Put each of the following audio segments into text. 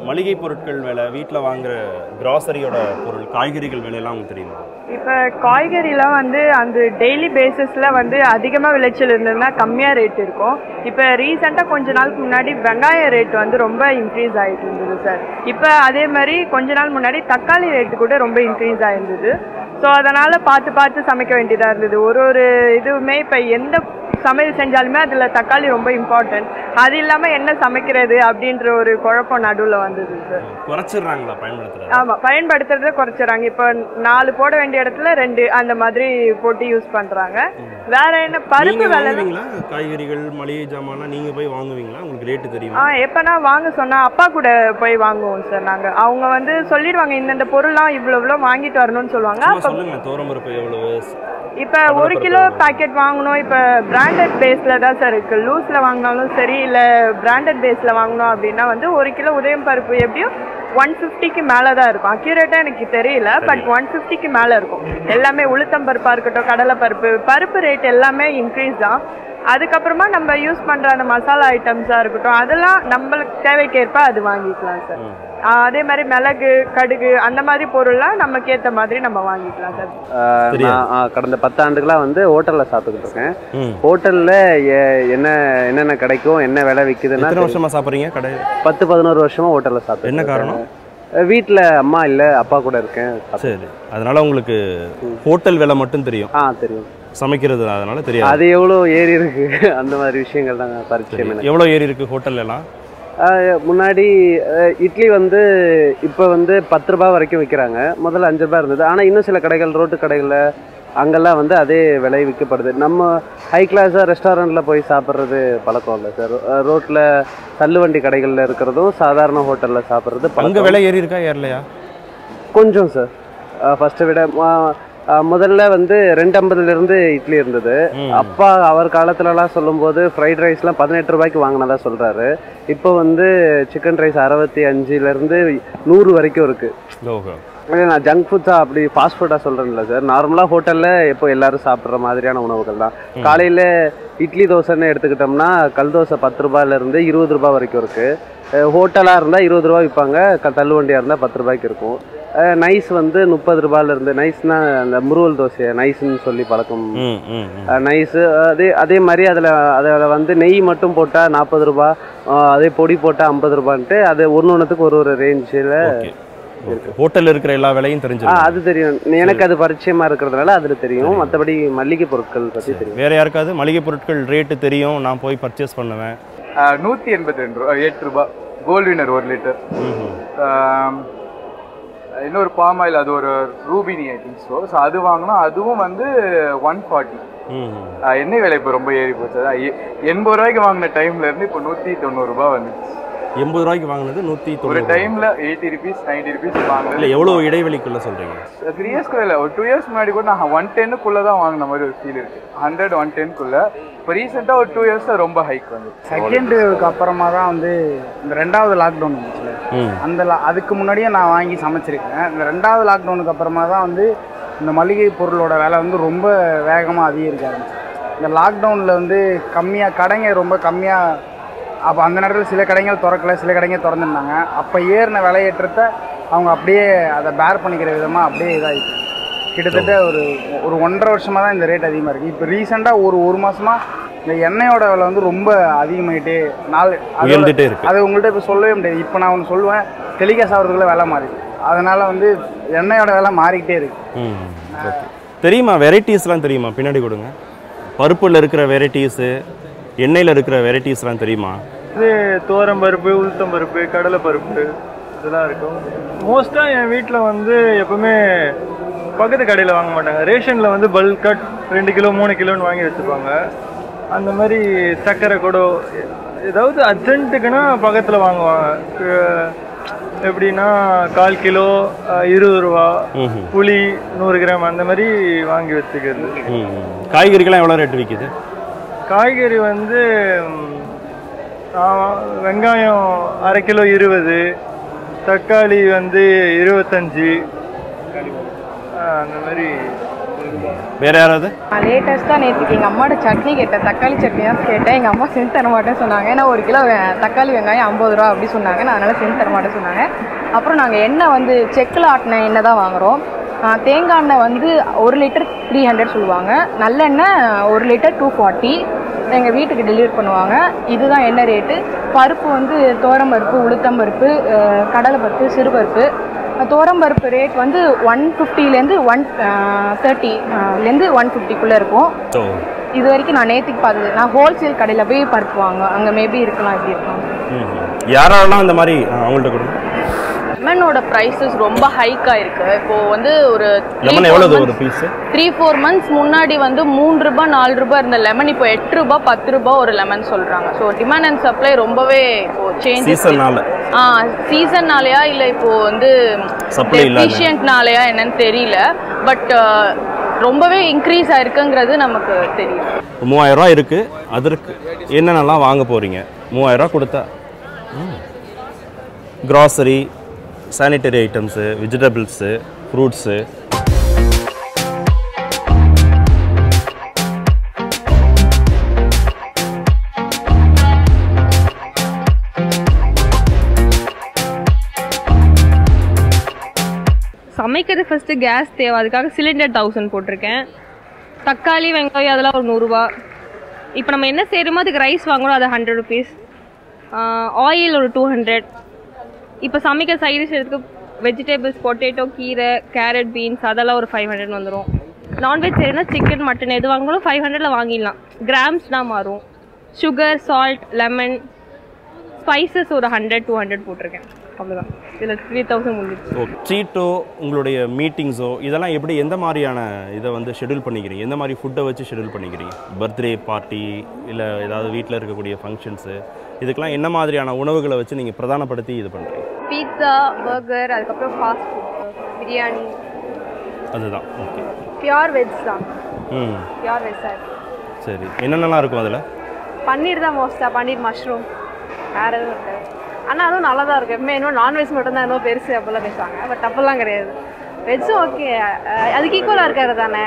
மளிகை பொருட்கள் விலை வீட்டில் வாங்குற கிராசரியோட பொருள் காய்கறிகள் விலையெல்லாம் உங்களுக்கு தெரியுமா இப்போ காய்கறிலாம் வந்து அந்த டெய்லி பேசிஸில் வந்து அதிகமாக விளைச்சல் இருந்ததுன்னா கம்மியாக ரேட் இருக்கும் இப்போ ரீசெண்டாக கொஞ்ச நாளுக்கு முன்னாடி வெங்காய ரேட் வந்து ரொம்ப இன்க்ரீஸ் ஆகிட்டு இருந்தது சார் இப்போ அதே மாதிரி கொஞ்ச நாள் முன்னாடி தக்காளி ரேட்டு கூட ரொம்ப இன்க்ரீஸ் ஆயிருந்தது ஸோ அதனால் பார்த்து பார்த்து சமைக்க வேண்டியதாக இருந்தது ஒரு ஒரு இதுவுமே இப்போ எந்த சமையல் செஞ்சாலுமே அதில் தக்காளி ரொம்ப இம்பார்ட்டன்ட் அது இல்லாமல் என்ன சமைக்கிறது அப்படின்ற ஒரு குழப்பம் நடுவில் வந்தது சார் குறைச்சிடுறாங்களா பயன்படுத்துறது ஆமாம் பயன்படுத்துறத குறைச்சிடறாங்க இப்போ நாலு போட வேண்டிய இடத்துல ரெண்டு அந்த மாதிரி போட்டு யூஸ் பண்ணுறாங்க வேற என்ன பருப்பு நீங்க விலை வாங்குவீங்களா காய்கறிகள் மளிகை ஜாமான்லாம் நீங்க போய் வாங்குவீங்களா உங்களுக்கு ரேட்டு ஆ தெரியுமா எப்போனா வாங்க சொன்னால் அப்பா கூட போய் வாங்குவோம் சார் நாங்கள் அவங்க வந்து சொல்லிடுவாங்க இந்தந்த பொருள்லாம் இவ்வளோ இவ்வளோ வாங்கிட்டு வரணும்னு சொல்லுவாங்க சும்மா அப்போ சொல்லுங்க தோரம்பருப்பு எவ்வளவு இப்போ ஒரு கிலோ பாக்கெட் வாங்கணும் இப்போ பிராண்டட் பேஸில் தான் சார் இருக்குது லூஸில் வாங்கினாலும் சரி இல்லை பிராண்டட் பேஸில் வாங்கணும் அப்படின்னா வந்து ஒரு கிலோ உதயம் பருப்பு எப்படியும் ஒன் ஃபிஃப்டிக்கு மேலே தான் இருக்கும் அக்யூரேட்டாக எனக்கு தெரியல பட் ஒன் ஃபிஃப்டிக்கு மேலே இருக்கும் எல்லாமே உளுத்தம் பருப்பாக இருக்கட்டும் கடலை பருப்பு பருப்பு ரேட் எல்லாமே இன்க்ரீஸ் தான் அதுக்கப்புறமா நம்ம யூஸ் பண்ணுற அந்த மசாலா ஐட்டம்ஸாக இருக்கட்டும் அதெல்லாம் நம்மளுக்கு தேவைக்கேற்ப அது வாங்கிக்கலாம் சார் அதே மாதிரி மிளகு கடுகு அந்த மாதிரி பொருள்லாம் நமக்கு ஏற்ற மாதிரி நம்ம வாங்கிக்கலாம் சார் ஆஹ் தெரியாது. நான் ஆஹ் கடந்த பத்தாண்டுகளா வந்து ஹோட்டல்ல சாப்பிட்டுக்கிட்டு இருக்கேன் ம் ஹோட்டல்ல எ- என்ன என்னென்ன கிடைக்கும் என்ன விலை விக்குதுன்னா எத்தனை வருஷமா சாப்பிட்றீங்க கடை பத்து பதினோரு வருஷமா ஹோட்டல்ல சாப்பிட்டு என்ன காரணம் வீட்டில் அம்மா இல்ல அப்பா கூட இருக்கேன் சாப்பிட்டு- சரி அதனால உங்களுக்கு ஹோட்டல் விலை மட்டும் தெரியும் ஆ தெரியும் சமைக்கிறது அதனால தெரியாது அது எவ்வளோ ஏறி இருக்கு அந்த மாதிரி விஷயங்கள் தாங்க பரிச்சயம் எனக்கு எவ்வளோ ஏறி இருக்கு ஹோட்டல்ல எல்லாம் ஆஹ் முன்னாடி ஆஹ் இட்லி வந்து இப்போ வந்து பத்து ரூபாய் வரைக்கும் விற்கிறாங்க முதல்ல அஞ்சு ரூபாய் இருந்தது ஆனால் இன்னும் சில கடைகள் ரோட்டு கடைகளில் அங்கெல்லாம் வந்து அதே விலை விற்கப்படுது நம்ம ஹை கிளாஸாக ரெஸ்டாரண்ட்டில் போய் சாப்பிட்றது பழக்கம் இல்லை சார் ரோட்டில் தள்ளுவண்டி கடைகளில் இருக்கிறதும் சாதாரண ஹோட்டலில் சாப்பிட்றது அங்க பழக்கம் விலை ஏறி இருக்கா ஏறலையா கொஞ்சம் சார் ஃபஸ்ட்டை விட ஆஹ் ஆஹ் முதல்ல வந்து ரெண்டு ஐம்பதுலேருந்து இட்லி இருந்தது ம். அப்பா அவர் காலத்துலலாம் சொல்லும்போது ஃப்ரைட் ரைஸ்லாம் பதினெட்டு ரூபாய்க்கு வாங்கினதா சொல்கிறாரு இப்போ வந்து சிக்கன் ரைஸ் அறுபத்தி அஞ்சுலேருந்து நூறு வரைக்கும் இருக்குது ஓஹோ நான் ஜங்க் ஃபுட்ஸா அப்படி ஃபாஸ்ட் ஃபுட்டாக சொல்கிறேன்ல சார் நார்மலாக ஹோட்டலில் இப்போ எல்லாரும் சாப்பிட்ற மாதிரியான உணவுகள் தான் காலையில் இட்லி தோசைன்னு எடுத்துக்கிட்டோம்னா கல் தோசை பத்து ரூபாயிலேருந்து இருபது ரூபாய் வரைக்கும் இருக்குது ஹோட்டலாக இருந்தால் இருபது ரூபா விற்பாங்க க தள்ளுவண்டியாக இருந்தால் பத்து ரூபாய்க்கு இருக்கும் அஹ் நைஸ் வந்து முப்பது ரூபாயிலேருந்து நைஸ்னா அந்த முருவல் தோசை நைஸ்ன்னு சொல்லி பழக்கம் ம் ம் ம். நைஸு அதே அதே மாதிரி அதில் அதில் வந்து நெய் மட்டும் போட்டால் நாற்பது ரூபா அஹ் அதே பொடி போட்டால் ஐம்பது ரூபான்ட்டு அது ஒன்று ஒன்றுத்துக்கு ஒரு ஒரு ரேஞ்சில் ஓகே ஓகே ஹோட்டல்ல இருக்கிற எல்லா விலையும் ஆ தெரிஞ்சிருக்கும் அது தெரியும் எனக்கு அது பரிச்சயமா இருக்கிறதுனால அதுல தெரியும் மத்தபடி மல்லிகை பொருட்கள் பத்தி தெரியும் வேற யாருக்காவது மளிகை பொருட்கள் ரேட்டு தெரியும் நான் போய் பர்ச்சேஸ் பண்ணுவேன் நூற்றி எண்பத்தி ரெண்டு ரூபா எட்டு ரூபா கோல்டு வினர் ஒரு லிட்டர் ம்ஹும். இன்னொரு பாம் ஆயில் அது ஒரு ரூபினி ஐ திங்க் ஸோ ஸோ அது வாங்கினா அதுவும் வந்து ஒன் ஃபார்ட்டி ம்ஹும். எண்ணெய் விலை இப்போ ரொம்ப ஏறி போச்சு அதான் எ- எண்பது ரூபாய்க்கு வாங்கின டைம்ல இருந்து இப்போ நூற்றி தொண்ணூறுரூபா வந்துச்சு எண்பது ரூபாய்க்கு வாங்கினது நூத்தி ஒரு தொண்ணூறு டைம்ல எயிட்டி ருபீஸ் நைன்டி ருபீஸ் இல்ல வாங்கினது எவ்வளவு இடைவெளிக்குள்ள சொல்றீங்க த்ரீ இயர்ஸ்க்கு இல்லை ஒரு டூ இயர்ஸ் முன்னாடி கூட நான் ஒன் டென்னுக்குள்ளே தான் வாங்கின மாதிரி ஒரு ஃபீல் இருக்கு ஹண்ட்ரட் ஒன் டென்க்குள்ள இப்போ ரீசெண்டாக ஒரு டூ இயர்ஸில் ரொம்ப ஹைக் வந்து செகண்ட் வேவுக்கு அப்புறமா தான் வந்து இந்த ரெண்டாவது லாக்டவுன் வந்துச்சுல ம் அந்த la- அதுக்கு முன்னாடியே நான் வாங்கி சமைச்சிருக்கேன் இந்த ரெண்டாவது லாக்டவுனுக்கு அப்புறமா தான் வந்து இந்த மளிகை பொருளோட விலை வந்து ரொம்ப வேகமாக அதிகரிக்க ஆரம்பிச்சு இந்த லாக்டவுனில் வந்து கம்மியாக கடைங்க ரொம்ப கம்மியாக அப்போ அந்த நேரத்தில் சில கடைகள் திறக்கல சில கடைங்க திறந்துருந்தாங்க அப்போ ஏறின விலையேற்றத்தை அவங்க அப்படியே அதை பேர் பண்ணிக்கிற விதமாக அப்படியே இதாகிட்டு கிட்டத்தட்ட ஒரு ஒரு ஒன்றரை வருஷமாக தான் இந்த ரேட் அதிகமாக இருக்குது இப்போ ரீசெண்டாக ஒரு ஒரு மாதமாக இந்த எண்ணெயோட விலை வந்து ரொம்ப அதிகமாகிட்டே நாள் அதோட- உயர்ந்துட்டே இருக்கு அது உங்கள்கிட்ட இப்போ சொல்லவே முடியாது இப்போ நான் ஒன்று சொல்லுவேன் டெலிகாஸ்ட் ஆகிறதுக்குள்ள விலை மாறிடுது அதனால வந்து எண்ணெயோட விலை மாறிக்கிட்டே இருக்கு ம் ஓகே தெரியுமா வெரைட்டிஸ்லாம் தெரியுமா பின்னாடி கொடுங்க பருப்புல இருக்கிற வெரைட்டிஸு எண்ணெயில் இருக்கிற வெரைட்டிஸ்லாம் தெரியுமா இது துவரம் பருப்பு உளுத்தம் பருப்பு கடலை பருப்பு இதெல்லாம் இருக்கும் மோஸ்ட்டாக என் வீட்டில் வந்து எப்பவுமே பக்கத்து கடையில் வாங்க மாட்டாங்க ரேஷனில் வந்து பல்காட் ரெண்டு கிலோ மூணு கிலோன்னு வாங்கி வச்சுப்பாங்க அந்த மாதிரி சர்க்கரை கூட ஏதாவது அர்ஜென்ட்டுக்குன்னா பக்கத்தில் வாங்குவாங்க அஹ் எப்படின்னா கால் கிலோ அஹ் இருபது ரூபா ம்ஹும். புளி நூறு கிராம் அந்த மாதிரி வாங்கி வச்சுக்கிறது ம் ம். காய்கறிகள்லாம் எவ்வளோ ரேட் விற்கிது காய்கறி வந்து ம், ஆமா, வெங்காயம் அரை கிலோ இருபது தக்காளி வந்து இருபத்தஞ்சி ஆ, அந்த மாதிரி வேறு யாராவது நான் லேட்டஸ்ட்டாக நேற்றுக்கு எங்கள் அம்மாட்ட சட்னி கேட்டேன் தக்காளி சட்னி தான் கேட்டேன் எங்கள் அம்மா செஞ்சு தர மாட்டேன்னு சொன்னாங்க ஏன்னா ஒரு கிலோ வே- தக்காளி வெங்காயம் ஐம்பது ரூபா அப்படி சொன்னாங்க நான் அதனால் செஞ்சு தர மாட்டேன்னு சொன்னாங்க அப்புறம் நாங்கள் எண்ணெய் வந்து செக்கில் ஆட்டின எண்ணெய் தான் வாங்குகிறோம் தேங்காய் எண்ணெய் வந்து ஒரு லிட்டர் த்ரீ ஹண்ட்ரட் சொல்லுவாங்க நல்லெண்ணெய் ஒரு லிட்டர் டூ ஃபார்ட்டி எங்கள் வீட்டுக்கு டெலிவரி பண்ணுவாங்க இதுதான் என்ன ரேட்டு பருப்பு வந்து தோரம் பருப்பு உளுத்தம் பருப்பு அஹ், கடலை பருப்பு சிறுபருப்பு தோரம் பருப்பு ரேட் வந்து ஒன் ஃபிஃப்டிலேருந்து ஒன் தேர்ட்டிலேருந்து ஒன் ஃபிஃப்டிக்குள்ளே இருக்கும் ஸோ இது வரைக்கும் நான் நேற்றுக்கு பார்த்தது நான் ஹோல்சேல் கடையில் போய் பருப்பு வாங்குவேன் அங்கே மேபி இருக்கலாம் இப்படி இருக்கலாம் யாரெல்லாம் இந்த மாதிரி ஆ, அவங்கள்ட்ட கொடுங்க லெமனோட ப்ரைஸஸ் ரொம்ப ஹைக்காக இருக்கு இப்போ வந்து ஒரு லெமன் எவ்வளவு ஒரு பீஸு த்ரீ ஃபோர் மந்த்ஸ் முன்னாடி வந்து மூணு ரூபாய் நாலு ரூபாய் இருந்த லெமன் இப்போ எட்டு ரூபாய் பத்து ரூபாய் ஒரு லெமன் சொல்றாங்க ஸோ டிமாண்ட் அண்ட் சப்ளை ரொம்பவே இப்போ சேஞ்ச் சீசன்னால ஆ சீசன்னாலயா இல்லை இப்போ வந்து Supply இல்லாத. எஃபிஷியன்ட்னாலயா என்னன்னு தெரியல பட் ரொம்பவே இன்க்ரீஸ் ஆயிருக்குங்கிறது நமக்கு தெரியும் மூவாயிரம் ரூபா இருக்கு அதற்கு என்னென்னலாம் வாங்க போறீங்க மூவாயிரம் ரூபா கொடுத்தா grocery sanitary items vegetables fruits சமைக்கிறது ஃபஸ்ட்டு கேஸ் தேவை அதுக்காக சிலிண்டர் தௌசண்ட் போட்டிருக்கேன் தக்காளி வெங்காயம் அதெல்லாம் ஒரு நூறுரூவா இப்போ நம்ம என்ன செய்கிறோமோ அதுக்கு ரைஸ் வாங்குறோம் அது ஹண்ட்ரட் ருபீஸ் ஆயில் ஒரு டூ ஹண்ட்ரட் இப்போ சமைக்க சைட் டிஷ் எடுத்துக்கு வெஜிடபிள்ஸ் பொட்டேட்டோ கீரை கேரட் பீன்ஸ் அதெல்லாம் ஒரு ஃபைவ் ஹண்ட்ரட் வந்துடும் நான்வெஜ் செய்யணும்னா சிக்கன் மட்டன் எது வாங்கினாலும் ஃபைவ் ஹண்ட்ரடில் வாங்கிடலாம் கிராம்ஸ்னால் மாறும் சுகர் சால்ட் லெமன் ஸ்பைசஸ் ஒரு ஹண்ட்ரட் டூ ஹண்ட்ரட் போட்டிருக்கேன் அவ்வளோதான் இதில் த்ரீ தௌசண்ட் முடிஞ்சிச்சு ஓகே ட்ரீட்டோ உங்களுடைய மீட்டிங்ஸோ இதெல்லாம் எப்படி எந்த மாதிரியான இதை வந்து ஷெட்யூல் பண்ணிக்கிறீங்க எந்த மாதிரி ஃபுட்டை வச்சு ஷெட்யூல் பண்ணிக்கிறீங்க பர்த்டே பார்ட்டி இல்லை ஏதாவது வீட்டில் இருக்கக்கூடிய ஃபங்க்ஷன்ஸு இதுக்கெல்லாம் என்ன மாதிரியான உணவுகளை வச்சு நீங்கள் பிரதானப்படுத்தி இது பண்ணுறீங்க பீட்சா பர்கர் அதுக்கப்புறம் ஃபாஸ்ட் ஃபுட் பிரியாணி அதுதான் ஓகே பியூர் வெஜ் தான் ம் பியூர் வெஜ் சார் சரி என்னென்னலாம் இருக்கும் அதில் பன்னீர் தான் மோஸ்ட்டாக பன்னீர் மஷ்ரூம் வேறு எதுவும் இருக்காது ஆனால் அதுவும் நல்லா தான் இருக்கும் எப்பவுமே இன்னும் நான்வெஜ் மட்டும் தான் இன்னும் பெருசு அப்படிலாம் பேசுவாங்க பட் அப்போல்லாம் கிடையாது வெஜ்ஜும் ஓகே அதுக்கு ஈக்குவலாக இருக்காரு தானே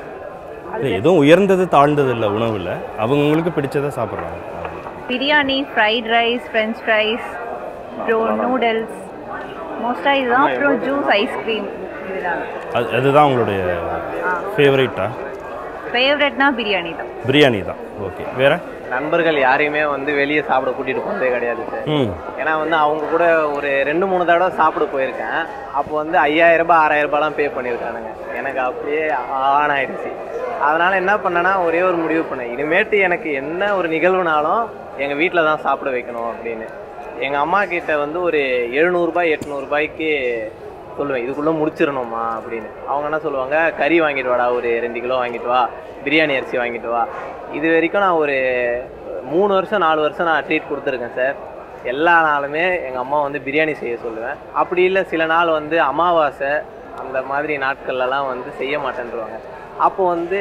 இல்லை எதுவும் உயர்ந்தது தாழ்ந்தது இல்லை உணவில் அவங்கவுங்களுக்கு பிடிச்சதை சாப்பிட்றாங்க biryani fried rice French fries அப்புறம் நூடுல்ஸ் மோஸ்ட்டாக இதுதான் அப்புறம் ஜூஸ் ஐஸ்கிரீம் இதுதான் அது அதுதான் உங்களுடைய ஃபேவரேட்டா ஃபேவரட்னா பிரியாணி தான் பிரியாணி தான் ஓகே வேற நண்பர்கள் யாரையுமே வந்து வெளியே சாப்பிட கூட்டிட்டு போனதே கிடையாது சார் ம் ஏன்னா வந்து அவங்க கூட ஒரு ரெண்டு மூணு தடவை சாப்பிட போயிருக்கேன் அப்போ வந்து ஐயாயிரம் ரூபாய் ஆறாயிரம் ரூபாய்லாம் பே பண்ணியிருக்கானுங்க எனக்கு அப்படியே ஆன் ஆயிடுச்சு அதனால என்ன பண்ணேன்னா ஒரே ஒரு முடிவு பண்ணேன் இனிமேட்டு எனக்கு என்ன ஒரு நிகழ்வுனாலும் எங்கள் வீட்டில் தான் சாப்பிட வைக்கணும் அப்படின்னு எங்கள் அம்மா கிட்ட வந்து ஒரு எழுநூறுபாய் எட்நூறுபாய்க்கு சொல்லுவேன் இதுக்குள்ளே முடிச்சிடணுமா அப்படின்னு அவங்க என்ன சொல்லுவாங்க கறி வாங்கிட்டு வாடா ஒரு ரெண்டு கிலோ வாங்கிட்டு வா பிரியாணி அரிசி வாங்கிட்டு வா இது வரைக்கும் நான் ஒரு மூணு வருஷம் நாலு வருஷம் நான் ட்ரீட் கொடுத்துருக்கேன் சார் எல்லா நாளுமே எங்கள் அம்மா வந்து பிரியாணி செய்ய சொல்லுவேன் அப்படி இல்லை சில நாள் வந்து அமாவாசை அந்த மாதிரி நாட்கள்லலாம் வந்து செய்ய மாட்டேன்ருவாங்க அப்போ வந்து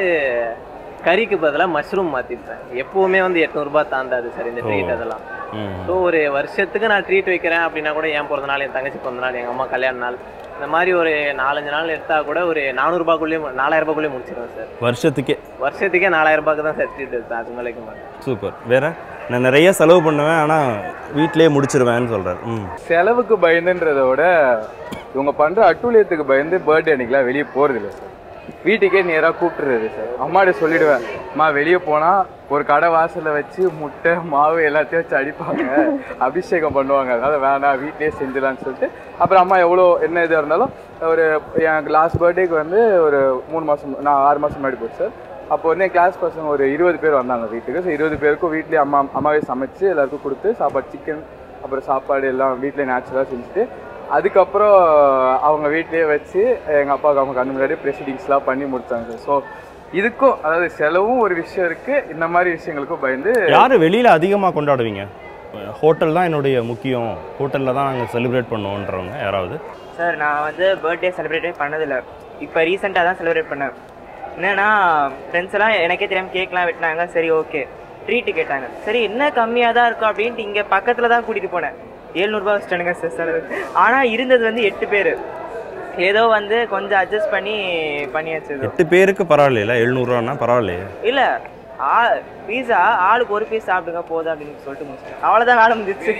கறிக்கு பதிலாக மஷ்ரூம் மாற்றிருப்பேன் எப்போவுமே வந்து எட்நூறுபா தாண்டாது சார் இந்த ட்ரீட் அதெல்லாம் ம் ஸோ ஒரு வருஷத்துக்கு நான் ட்ரீட் வைக்கிறேன் அப்படின்னா கூட என் பிறந்த நாள் என் தங்கச்சி பிறந்த நாள் எங்கள் அம்மா கல்யாண நாள் இந்த மாதிரி ஒரு நாலஞ்சு நாள் எடுத்தா கூட ஒரு நானூறுபாக்குள்ளேயே நாலாயிரம் ரூபாய்க்குள்ளேயே முடிச்சிடுவேன் சார் வருஷத்துக்கே வருஷத்துக்கே நாலாயிரம் ரூபாய்க்கு தான் சார் ட்ரீட் எடுத்தேன் அது மேலே மாட்டேன் சூப்பர் வேற நான் நிறைய செலவு பண்ணுவேன் ஆனால் வீட்டிலேயே முடிச்சிருவேன்னு சொல்கிறார் ம் செலவுக்கு பயந்துன்றதை விட இவங்க பண்ற அட்டூழியத்துக்கு பயந்து பர்த்டே அன்னைக்கெல்லாம் வெளியே போறது இல்லை சார் வீட்டுக்கே நேராக கூப்பிட்டுறது சார் அம்மாட்ட சொல்லிடுவேன் அம்மா வெளியே போனா ஒரு கடை வாசல்ல வச்சு முட்டை மாவு எல்லாத்தையும் வச்சு அடிப்பாங்க அபிஷேகம் பண்ணுவாங்க அதனால வேணாம் வீட்லயே செஞ்சிடலாம்னு சொல்லிட்டு அப்புறம் அம்மா எவ்வளோ என்ன இதாக இருந்தாலும் ஒரு எனக்கு லாஸ்ட் பர்த்டேக்கு வந்து ஒரு மூணு மாதம் நான் ஆறு மாதம் முன்னாடி போச்சு சார் அப்போ வந்து என் கிளாஸ் பசங்க ஒரு இருபது பேர் வந்தாங்க வீட்டுக்கு ஸோ இருபது பேருக்கும் வீட்லேயே அம்மா அம்மாவே சமைச்சு எல்லாருக்கும் கொடுத்து சாப்பாடு சிக்கன் அப்புறம் சாப்பாடு எல்லாம் வீட்டிலே நேச்சுரலாக செஞ்சுட்டு அதுக்கப்புறம் அவங்க வீட்லேயே வச்சு எங்கள் அப்பாவுக்கு அவங்க கண்ணு முன்னாடி ப்ரெசிடிங்ஸ்லாம் பண்ணி முடிச்சாங்க சார் ஸோ இதுக்கும் அதாவது செலவும் ஒரு விஷயம் இருக்குது இந்த மாதிரி விஷயங்களுக்கும் பயந்து யார் வெளியில் அதிகமாக கொண்டாடுவீங்க ஹோட்டல் தான் என்னுடைய முக்கியம் ஹோட்டலில் தான் நாங்கள் செலிப்ரேட் பண்ணுவோன்றவங்க யாராவது சார் நான் வந்து பர்த்டே செலிப்ரேட்டே பண்ணதில்லை இப்போ ரீசெண்டாக தான் செலிப்ரேட் பண்ணேன் என்னன்னா ஃப்ரெண்ட்ஸ் எல்லாம் எனக்கே தெரியாமல் கேக்லாம் வெட்டினாங்க சரி ஓகே ட்ரீட்டு கேட்டாங்க சரி என்ன கம்மியாக தான் இருக்கும் அப்படின்ட்டு இங்கே பக்கத்தில் தான் கூட்டிகிட்டு போனேன் ஏழ்நூறுபா வச்சுட்டானுங்க சார் செலவு ஆனால் இருந்தது வந்து எட்டு பேர் ஏதோ வந்து கொஞ்சம் அட்ஜஸ்ட் பண்ணி பண்ணி வச்சது எட்டு பேருக்கு பரவாயில்லையில எழுநூறுவான்னா பரவாயில்லையே இல்ல ஆ பீஸா ஆளுக்கு ஒரு பீஸ் சாப்பிடுங்க போதும் அப்படின்னு சொல்லிட்டு முடிச்சிட்டேன் அவ்வளோதான் வேலை முடிஞ்சிச்சு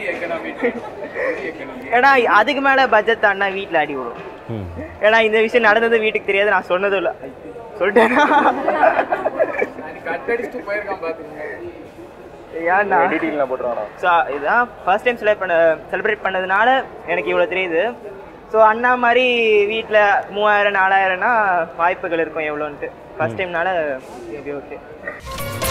ஏன்னா அதுக்கு மேல பட்ஜெட் தாண்டா வீட்டில் அடி விடும் ம் ஏன்னா இந்த விஷயம் நடந்தது வீட்டுக்கு தெரியாது நான் சொன்னதும் இல்லை சொல்லிட்டேனா கட் அடிச்சுட்டு போயிருக்கான் பாத்தீங்கன்னா ஏன்டா டீட்டெயிலில் போட்டுருவாரா ஸோ இதுதான் ஃபர்ஸ்ட் டைம் செலிப்ரேட் பண்ண செலிப்ரேட் பண்ணதுனால எனக்கு இவ்வளோ தெரியுது ஸோ அண்ணா மாதிரி வீட்டில் மூவாயிரம் நாலாயிரம்னா வாய்ப்புகள் இருக்கும் எவ்வளோன்ட்டு ஃபர்ஸ்ட் டைம்னால மேபி ஓகே